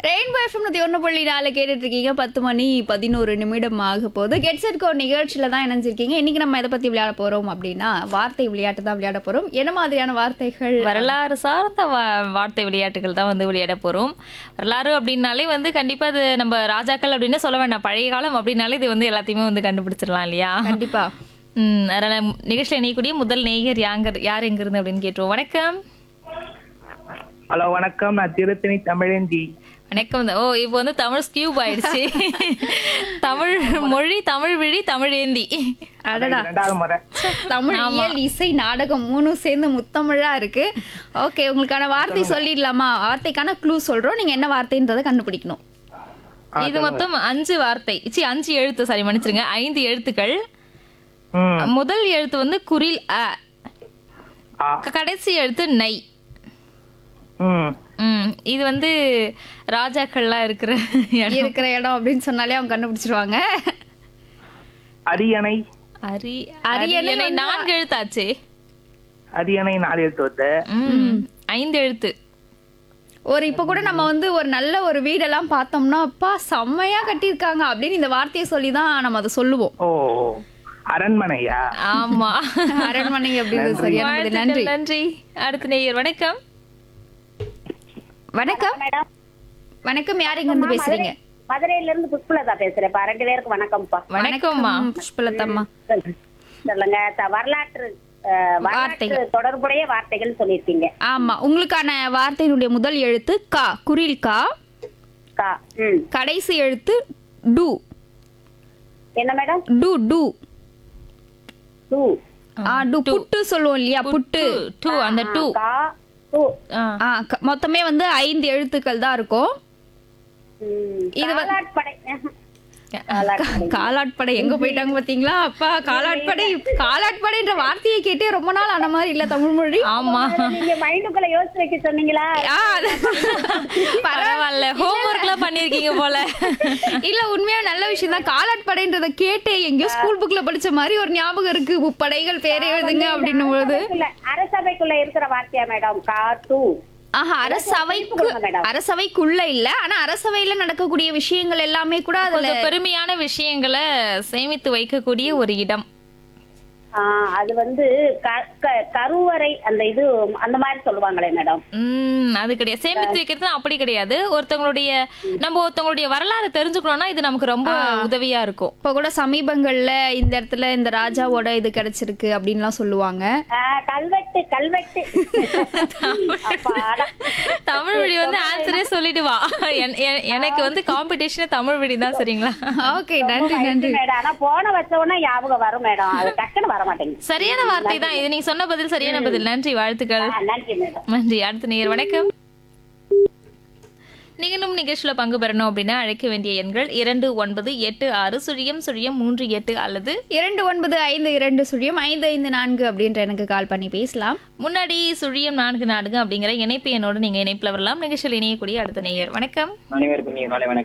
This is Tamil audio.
ரெயின்போ எஃப்எம் நூத்தி ஒன்று புள்ளி நாலு கேட்டுட்டு இருக்கீங்க பத்து மணி பதினோரு நிமிடம் ஆக போகுது கெட் செட் கோ நிகழ்ச்சியில தான் இணைஞ்சிருக்கீங்க இன்னைக்கு நம்ம எதை பத்தி விளையாட போறோம் அப்படின்னா வார்த்தை விளையாட்டு தான் விளையாட போறோம் என்ன மாதிரியான வார்த்தைகள் வரலாறு சார்ந்த வா- வார்த்தை விளையாட்டுகள் தான் வந்து விளையாட போறோம் வரலாறு அப்படின்னாலே வந்து கண்டிப்பா அது நம்ம ராஜாக்கள் அப்படின்னு சொல்ல வேண்டாம் பழைய காலம் அப்படின்னாலே இது வந்து எல்லாத்தையுமே வந்து கண்டுபிடிச்சிடலாம் இல்லையா கண்டிப்பா ம் அதனால நிகழ்ச்சியில் இணையக்கூடிய முதல் நேயர் யாங்க யார் எங்க இருந்து அப்படின்னு கேட்டுருவோம் வணக்கம் ஹலோ வணக்கம் நான் திருத்தணி தமிழேந்தி வணக்கம் ஓ இப்போ வந்து தமிழ் ஸ்கியூப் ஆயிடுச்சு தமிழ் மொழி தமிழ் விழி தமிழேந்தி அடடா இரண்டாவது முறை தமிழ் இயல் இசை நாடகம் மூணும் சேர்ந்து முத்தமிழா இருக்கு ஓகே உங்களுக்கான வார்த்தை சொல்லிடலாமா வார்த்தைக்கான க்ளூ சொல்றோம் நீங்க என்ன வார்த்தைன்றதை கண்டுபிடிக்கணும் இது மொத்தம் அஞ்சு வார்த்தை சி அஞ்சு எழுத்து சாரி மன்னிச்சிருங்க ஐந்து எழுத்துக்கள் ம் முதல் எழுத்து வந்து குரில் அ ஆ கடைசி எழுத்து நை ம் ம் இது வந்து ராஜாக்கள்லாம் இருக்கிற இடம் இருக்கிற இடம் அப்படின்னு சொன்னாலே அவங்க கண்டுபிடிச்சிருவாங்க அரியணை அரி அரியணை அரியணை நான்கு எழுத்தாச்சே அரியணை நாலு எழுத்து வருது ம் ஐந்து எழுத்து ஒரு இப்ப கூட நம்ம வந்து ஒரு நல்ல ஒரு வீடெல்லாம் பார்த்தோம்னா அப்பா செம்மையா கட்டியிருக்காங்க அப்படின்னு இந்த வார்த்தையை சொல்லி தான் நம்ம அதை சொல்லுவோம் ஓ அரண்மனையா ஆமா அரண்மனை அப்படின்றது சரியான பதில். நன்றி வாழ்த்துக்கள், நன்றி அடுத்த நேயர் வணக்கம் வணக்கம் மேடம் வணக்கம் யார் இங்க இருந்து பேசுறீங்க மதுரையில இருந்து புஷ்பலதா பேசுறேன்ப்பா ரெண்டு பேருக்கு வணக்கம்ப்பா வணக்கம்மா புஷ்பலதம்மா சொல்லுங்க த- வரலாற்று அஹ், வரலாற்று தொடர்புடைய வார்த்தைகள் சொல்லியிருக்கீங்க ஆமா உங்களுக்கான வார்த்தையினுடைய முதல் எழுத்து கா குரில் கா கா ம் கடைசி எழுத்து டு என்ன மேடம் டு டு டூ ஆ டு புட்டு சொல்லுவோம் இல்லையா புட்டு டூ அந்த டூ கா டூ ஆ க- மொத்தமே வந்து ஐந்து எழுத்துக்கள் தான் இருக்கும் ம், இது வந்து- காலாட்படை காலாட்படை. காலாட்படை எங்க போயிட்டாங்க பாத்தீங்களா அப்பா காலாட்படை காலாட்படைன்ற வார்த்தையை கேட்டே ரொம்ப நாள் ஆன மாதிரி இல்ல தமிழ் மொழி ஆமா நீங்க மைண்டுக்குள்ள யோசிச்சு வைக்க சொன்னீங்களா ஆ, அது- பரவாயில்ல ஹோம்ஒர்க் எல்லாம் பண்ணிருக்கீங்க போல இல்ல உண்மையா நல்ல விஷயம் தான் காலாட்படைன்றத கேட்டே எங்கேயோ ஸ்கூல் புக்ல படிச்ச மாதிரி ஒரு ஞாபகம் இருக்கு முப்படைகள் பேர் எழுதுங்க அப்படின்னும் பொழுது அரசபைக்குள்ள- அரசபைக்குள்ள இருக்கிற வார்த்தையா மேடம் கா டூ ஆஹா அரசவைக்கு கொடுங்க மேடம். அரசவைக்குள்ள இல்ல ஆனா அரசவையில நடக்கக்கூடிய விஷயங்கள் எல்லாமே கூட அதுல கொஞ்சம் பெருமையான விஷயங்களை சேமித்து வைக்கக்கூடிய ஒரு இடம் ஆ, அது வந்து க- க- கருவறை அந்த இது அந்த மாதிரி சொல்லுவாங்களே மேடம் உம் அது கிடையாது சேமித்து வைக்கிறது அப்படி கிடையாது ஒருத்தவங்களுடைய நம்ம ஒருத்தவங்களுடைய வரலாறு தெரிஞ்சுக்கணும்னா இது நமக்கு ரொம்ப உதவியா இருக்கும் இப்ப கூட சமீபங்கள்ல இந்த இடத்துல இந்த ராஜாவோட இது கிடைச்சிருக்கு அப்படின்லாம் சொல்லுவாங்க ஆ, கல்வெட்டு கல்வெட்டு அப்பாடா. தமிழ் வழி வந்து ஆன்சரே சொல்லிடுவா என்- என்- எனக்கு வந்து காம்படிஷன் தமிழ் வழி தான் சரிங்களா ஓகே நன்றி நன்றி மேடம் ஆனா போன வச்ச உடனே ஞாபகம் வரும் மேடம் அது டக்குன்னு வர மாட்டேங்குது சரியான வார்த்தை தான் இது நீங்க சொன்ன பதில் சரியான பதில் நன்றி வாழ்த்துக்கள் ஆ, நன்றி மேடம் நன்றி அடுத்த நேயர் வணக்கம் நீங்களும் நிகழ்ச்சியில பங்கு பெறணும் அப்படின்னா அழைக்க வேண்டிய எண்கள் இரண்டு ஒன்பது எட்டு ஆறு சுழியம் சுழியம் மூன்று எட்டு அல்லது இரண்டு ஒன்பது ஐந்து இரண்டு சுழியம் ஐந்து ஐந்து நான்கு அப்படின்ற எனக்கு கால் பண்ணி பேசலாம் முன்னாடி சுழியம் நான்கு நான்கு அப்படிங்கிற இணைப்பு எண்ணோடு நீங்க இணைப்புல வரலாம் நிகழ்ச்சியில் இணையக்கூடிய அடுத்த நேயர் வணக்கம் அனைவருக்கும் நீ காலை வணக்கம்